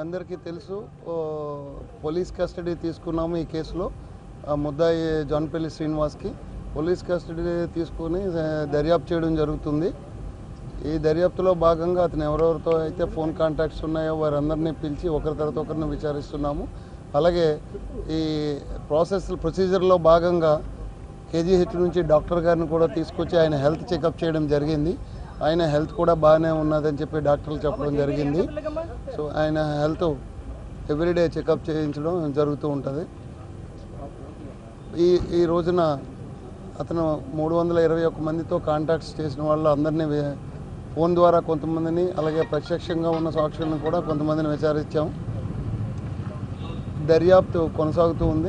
అందరికీ తెలుసు ఓ, police custody తీసుకున్నాము ఈ కేసులో ఆ ముద్దాయి జాన్పల్లి శ్రీనివాస్కి పోలీస్ కస్టడీ తీసుకుని ఆ, దర్యాప్తు చేయడం జరుగుతుంది ఈ దర్యాప్తులో భాగంగా అతను ఎవరెవరితో అయితే ఫోన్ కాంటాక్ట్స్ ఉన్నాయో వారందరినీ పిలిచి ఒకరి తర్వాత ఒకరిని విచారిస్తున్నాము అలాగే ఈ ప్రాసెస్ ప్రొసీజర్లో భాగంగా కేజీహెచ్ నుంచి డాక్టర్ గారిని కూడా తీసుకొచ్చి ఆయన హెల్త్ చెకప్ చేయడం జరిగింది ఆయన హెల్త్ కూడా బాగానే ఉన్నదని చెప్పి డాక్టర్లు చెప్పడం జరిగింది సో ఆయన హెల్త్ ఎవ్రీడే చెకప్ చేయించడం జరుగుతూ ఉంటుంది ఈ ఈ రోజున అతను మూడు వందల ఇరవై ఒక్క మందితో కాంటాక్ట్స్ చేసిన వాళ్ళు అందరినీ వే- ఫోన్ ద్వారా కొంతమందిని అలాగే ప్రత్యక్షంగా ఉన్న సాక్షులను కూడా కొంతమందిని విచారించాం దర్యాప్తు కొనసాగుతూ ఉంది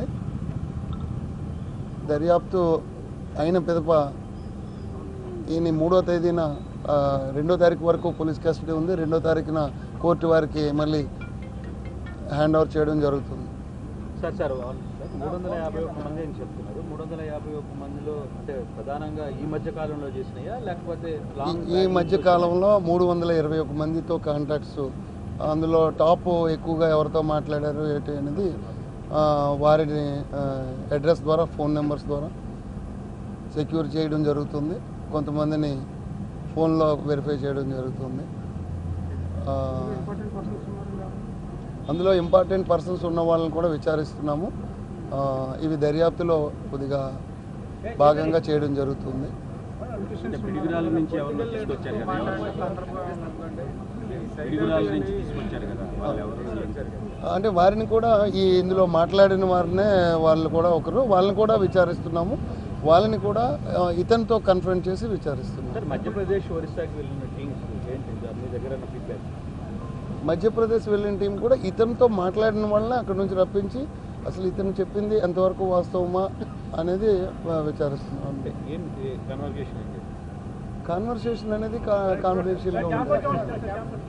దర్యాప్తు అయిన పిదప ఈయన మూడో తేదీన ఆ, రెండో తారీఖు వరకు పోలీస్ కస్టడీ ఉంది రెండో తారీఖున కోర్టు వారికి మళ్ళీ హ్యాండ్ ఓవర్ చేయడం జరుగుతుంది సార్ సార్ అవును సార్ మూడు వందల యాభై ఒక్క మంది అని చెప్తున్నారు మూడు వందల యాభై ఒక్క మందిలో అంటే ప్రధానంగా ఈ మధ్య కాలంలో చేసినాయా లేకపోతే ఈ- లాంగ్ ఈ మధ్య కాలంలో మూడు వందల ఇరవై ఒక మందితో కాంటాక్ట్స్ అందులో టాప్ ఎక్కువగా ఎవరితో మాట్లాడారు ఏంటి అనేది ఆ, వారిని అడ్రస్ ద్వారా ఫోన్ నెంబర్స్ ద్వారా సెక్యూర్ చేయడం జరుగుతుంది కొంతమందిని ఫోన్లో వెరిఫై చేయడం జరుగుతుంది ఆ, అందులో ఇంపార్టెంట్ పర్సన్స్ ఉన్న వాళ్ళని కూడా విచారిస్తున్నాము ఆ, ఇవి దర్యాప్తులో కొద్దిగా భాగంగా చేయడం జరుగుతుంది అంటే పిడిగురాల నుంచి ఎవరినో తీసుకొచ్చారు కదా పిడిగురాల నుంచి తీసుకొచ్చారు కదా వాళ్ళు ఎవరు అంటే వారిని కూడా ఈ ఇందులో మాట్లాడిన వారినే వాళ్ళు కూడా ఒకరు వాళ్ళని కూడా విచారిస్తున్నాము వాళ్ళని కూడా ఆ, ఇతనితో కన్ఫరెంట్ చేసి విచారిస్తున్నాం సార్ మధ్యప్రదేశ్ ఒరిస్సాకి వెళ్ళిన టీమ్స్ ఏంటి సార్ మీ దగ్గర ఫీడ్బ్యాక్ మధ్యప్రదేశ్ వెళ్ళిన టీం కూడా ఇతనితో మాట్లాడిన వాళ్ళని అక్కడ నుంచి రప్పించి అసలు ఇతను చెప్పింది ఎంతవరకు వాస్తవమా అనేది ఆ, విచారిస్తున్నాం అంటే ఏం కన్వర్జేషన్ అండి కాన్వర్సేషన్ అనేది కాన్ఫిడెన్షియల్గా ఉంటుంది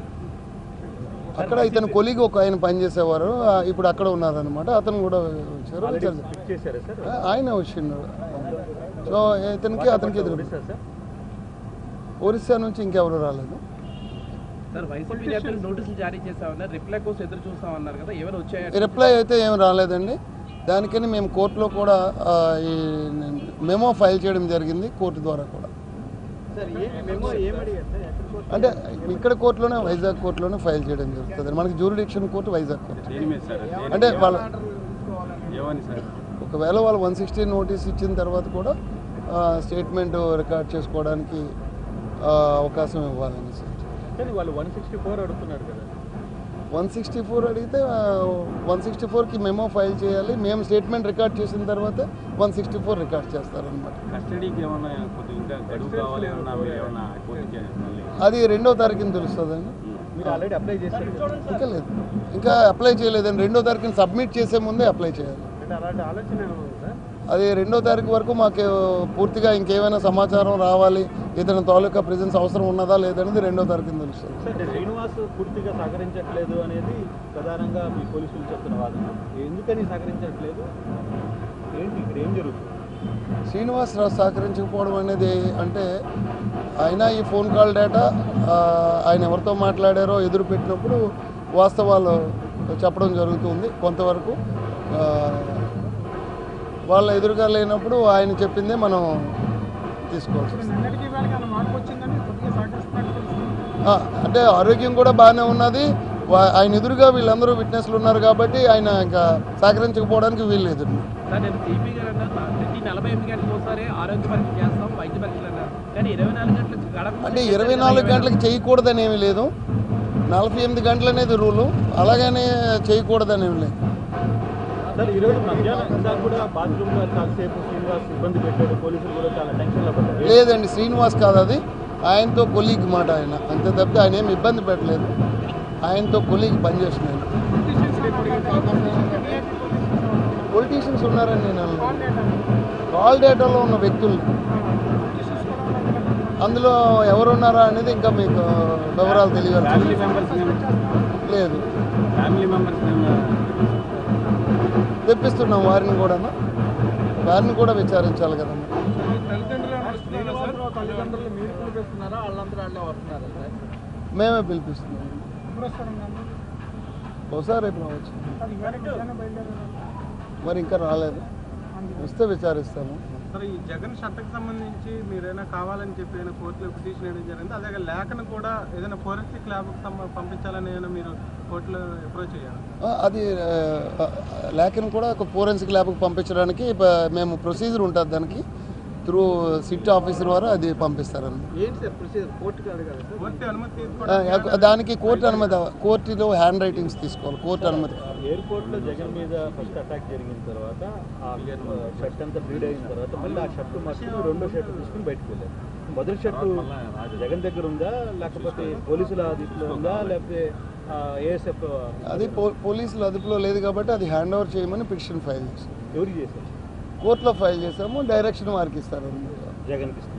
అక్కడ ఇతను కొలిగి ఒక ఆయన పనిచేసేవారు ఆ, ఇప్పుడు అక్కడ ఉన్నారనమాట అతను కూడా వచ్చారు ఆల్రెడీ విచారి- ఫిక్స్ చేశారా సార్ ఆ, ఆయన వచ్చిండు సో ఇతనికి అతనికి ఎదురు ఒరిస్సా సార్ ఒరిస్సా నుంచి ఇంకెవరు రాలేదు సార్ వైసీపీ నేతలు నోటీసులు జారీ చేస్తామన్నారు రిప్లై కోసం ఎదురు చూస్తామన్నారు కదా ఏమైనా వచ్చాయా రిప్లై అయితే ఏం రాలేదండి దానికని మేము కోర్టులో కూడా ఆ, ఈ మెమో ఫైల్ చేయడం జరిగింది కోర్టు ద్వారా కూడా సార్ ఏ మేము ఏమడిగారు సార్ ఎక్కడ అంటే ఇక్కడ కోర్టులోనే వైజాగ్ కోర్టులోనే ఫైల్ చేయడం జరుగుతుంది మనకి జూరిడిక్షన్ కోర్టు వైజాగ్ కోర్టు దేని మీద సార్ అంటే వాళ్ళ ఏమని సార్ ఒకవేళ వాళ్ళు వన్ సిక్స్టీ నోటీస్ ఇచ్చిన తర్వాత కూడా స్టేట్మెంట్ రికార్డ్ చేసుకోవడానికి ఆ, అవకాశం ఇవ్వాలని సార్ కానీ వాళ్ళు వన్ సిక్స్టీ ఫోర్ అడుగుతున్నారు కదా వన్ సిక్స్టీ ఫోర్ అడిగితే వన్ సిక్స్టీ ఫోర్కి మెమో ఫైల్ చేయాలి మేము స్టేట్మెంట్ రికార్డ్ చేసిన తర్వాత వన్ సిక్స్టీ ఫోర్ రికార్డ్ చేస్తారనమాట కస్టడీకి ఏమన్నా కొద్దిగా ఇంకా గడువు కావాలి ఏమన్నా మీరు ఏమన్నా కోర్టుకి మళ్ళీ అది రెండో తారీఖున తెలుస్తుందండి మీరు ఆల్రెడీ అప్లై చేశారు కదా. ఇంకా లేదు ఇంకా అప్లై చేయలేదండి రెండో తారీఖున సబ్మిట్ చేసే ముందే అప్లై చేయాలి అంటే అలాంటి ఆలోచన ఏమైనా ఉందా సార్ అది రెండో తారీఖు వరకు మాకు పూర్తిగా ఇంకేమైనా సమాచారం రావాలి ఇతని తాలూకా ప్రెజెన్స్ అవసరం ఉన్నదా లేదనేది రెండో తారీఖున తెలుస్తుంది సార్ అంటే శ్రీనివాస్ పూర్తిగా సహకరించట్లేదు అనేది ప్రధానంగా మీ పోలీసులు చెప్తున్న వాదన ఎందుకని సహకరించట్లేదు ఏంటి ఇక్కడ ఏం జరుగుతుంది శ్రీనివాస్ రావు సహకరించకపోవడం అనేది అంటే ఆయన ఈ ఫోన్ కాల్ డేటా ఆ, ఆయన ఎవరితో మాట్లాడారో ఎదురు పెట్టినప్పుడు వాస్తవాలు చెప్పడం జరుగుతుంది కొంతవరకు ఆ, వాళ్ళ ఎదురుగా లేనప్పుడు ఆయన చెప్పిందే మనం తీసుకోవాల్సి వస్తుంది. ఆ, అంటే ఆరోగ్యం కూడా బాగానే ఉన్నది వా- ఆయన ఎదురుగా వీళ్ళందరూ విట్నెస్లు ఉన్నారు కాబట్టి ఆయన ఇంకా సహకరించకపోవడానికి వీళ్ళు ఎదురు సార్ నేను టీపీ గారు అన్నారు ప్రతి నలభై ఎనిమిది గంటలకు ఒకసారి ఆరోగ్య పరీక్ష చేస్తాం వైద్య పరీక్షలు అన్నారు కానీ ఇరవై నాలుగు గంటలు గడప అంటే ఇరవై నాలుగు గంటలకు చేయకూడదని ఏమీ లేదు నలభై ఎనిమిది గంటలు అనేది రూలు అలాగనే చేయకూడదని ఏమి లేదు సార్ ఈరోజు మధ్యాహ్నం ఇందాక కూడా బాత్రూమ్లో కాసేపు శ్రీనివాస్ ఇబ్బంది పెట్టాడు పోలీసులు కూడా చాలా టెన్షన్లో పడ్డారు లేదండి శ్రీనివాస్ కాదు అది ఆయనతో కొలీగ్ మాట ఆయన అంతే తప్పితే ఆయన ఏమి ఇబ్బంది పెట్టలేదు ఆయనతో కొలీగ్ పనిచేస్తున్నాను పొలిటీషియన్స్ ఉన్నారని నేను అనలేదు. కాల్ డేటాలో ఉన్న వ్యక్తులు అందులో ఎవరు ఉన్నారా అనేది ఇంకా మీకు వివరాలు తెలియాలి ఫ్యామిలీ మెంబర్స్ లేదు ఫ్యామిలీ మెంబర్స్ తెప్పిస్తున్నాం వారిని కూడా వారిని కూడా విచారించాలి కదమ్మా తల్లిదండ్రులు మీరు పిలిపిస్తున్నారా వాళ్ళందరూ వాళ్ళే వస్తున్నారా సార్ మేమే పిలిపిస్తున్నాం బహుశా రేపు రావచ్చు మరి ఇంకా రాలేదు వస్తే విచారిస్తాము మరి ఈ జగన్ షర్ట్కి సంబంధించి మీరైనా కావాలని చెప్పి ఏదైనా కోర్టులో పిటిషన్ వేయడం జరిగింది అదే లేఖను కూడా ఏదైనా ఫోరెన్సిక్ ల్యాబ్కి పంపించాలని ఏమైనా మీరు కోర్టులో అప్రోచ్ అయ్యారు ఆ, అది ఆ, లేఖను కూడా ఒక ఫోరెన్సిక్ ల్యాబ్కి పంపించడానికి ప- మేము ప్రొసీజర్ ఉంటుంది దానికి త్రూ సిట్ ఆఫీసర్ ద్వారా అది పంపిస్తారని ఏంటి సార్ ప్రొసీజర్ కోర్టుకి అడగాలి సార్ కోర్టు అనుమతి ఆ, తీసుకోవడం దానికి కోర్టు అనుమతి కోర్టులో హ్యాండ్ రైటింగ్స్ తీసుకోవాలి కోర్టు అనుమతి ఎయిర్పోర్ట్లో జగన్ మీద ఫస్ట్ అటాక్ జరిగిన తర్వాత ఆ షర్ట్ అంతా బ్లీడ్ అయిన తర్వాత మళ్ళీ ఆ షర్ట్ మార్చుకుని రెండో షర్ట్ తీసుకుని బయటకు వెళ్ళారు మొదటి షర్ట్ జగన్ దగ్గర ఉందా లేకపోతే పోలీసుల అదుపులో ఉందా లేకపోతే ఏఎస్ఎఫ్ అది పో- పోలీసుల అదుపులో లేదు కాబట్టి అది హ్యాండ్ ఓవర్ చేయమని పిటిషన్ ఫైల్ చేసాం ఎవరికి చేశారు కోర్టులో ఫైల్ చేసాము డైరెక్షన్ వారికి ఇస్తారు జగన్కి ఇస్తారు